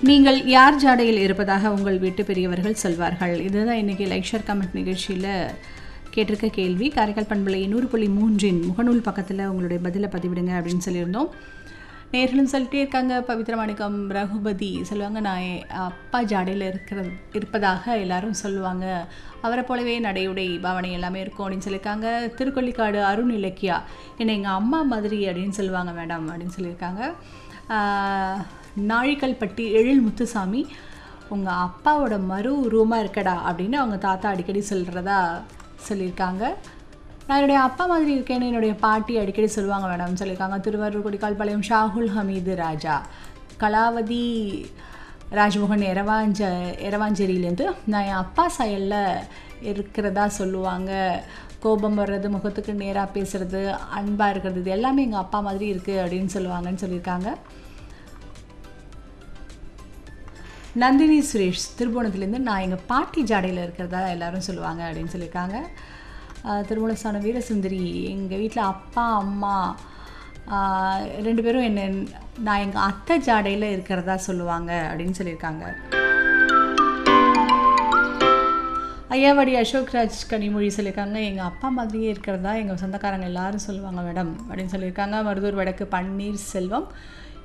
நீங்கள் யார் ஜாடையில் இருப்பதாக உங்கள் வீட்டு பெரியவர்கள் சொல்வார்கள் இதுதான் இன்னைக்கு லைக் ஷேர் கமெண்ட் நிகழ்ச்சியில் கேட்டிருக்க கேள்வி காரைக்கால் பண்பலை நூறு புள்ளி மூன்றின் முகநூல் பக்கத்தில் உங்களுடைய பதிலை பதிவிடுங்க அப்படின்னு சொல்லியிருந்தோம் நேர்களும் சொல்லிட்டே இருக்காங்க பவித்ரமாணிக்கம் ரகுபதி சொல்லுவாங்க நான் என் அப்பா ஜாடையில் இருக்கிற இருப்பதாக எல்லாரும் சொல்லுவாங்க அவரை போலவே நடையுடை பாவனை எல்லாமே இருக்கும் அப்படின்னு சொல்லியிருக்காங்க திருக்கொள்ளிக்காடு அருண் இலக்கியா என்னை எங்கள் அம்மா மாதிரி அப்படின்னு சொல்லுவாங்க மேடம் அப்படின்னு சொல்லியிருக்காங்க ஆஹ், நாழிக்கல்பட்டி எழில் முத்துசாமி உங்கள் அப்பாவோட மறு உருவமாக இருக்கடா அப்படின்னு அவங்க தாத்தா அடிக்கடி சொல்கிறதா சொல்லியிருக்காங்க நான் என்னுடைய அப்பா மாதிரி இருக்கேன்னு என்னுடைய பாட்டி அடிக்கடி சொல்லுவாங்க மேடம் சொல்லியிருக்காங்க திருவாரூர் கொடிக்கால்பாளையம் ஷாகுல் ஹமீது ராஜா கலாவதி ராஜ்மோகன் எரவாஞ்ச எரவாஞ்சேரியிலேருந்து நான் என் அப்பா செயலில் இருக்கிறதா சொல்லுவாங்க கோபம் வர்றது முகத்துக்கு நேராக பேசுறது அன்பாக இருக்கிறது இது எல்லாமே எங்கள் அப்பா மாதிரி இருக்குது அப்படின்னு சொல்லுவாங்கன்னு சொல்லியிருக்காங்க நந்தினி சுரேஷ் திருபுவனத்துலேருந்து நான் எங்கள் பாட்டி ஜாடையில் இருக்கிறதா எல்லாரும் சொல்லுவாங்க அப்படின்னு சொல்லியிருக்காங்க ஆஹ் திருமணசான வீரசுந்தரி எங்கள் வீட்டில் அப்பா அம்மா ஆஹ் ரெண்டு பேரும் என்ன நான் எங்கள் அத்தை ஜாடையில் இருக்கிறதா சொல்லுவாங்க அப்படின்னு சொல்லியிருக்காங்க ஐயாவாடி அசோக்ராஜ் கனிமொழி சொல்லியிருக்காங்க எங்கள் அப்பா மாதிரியே இருக்கிறதா எங்கள் சொந்தக்காரங்க எல்லாரும் சொல்லுவாங்க மேடம் அப்படின்னு சொல்லியிருக்காங்க மருதூர் வடக்கு பன்னீர் செல்வம்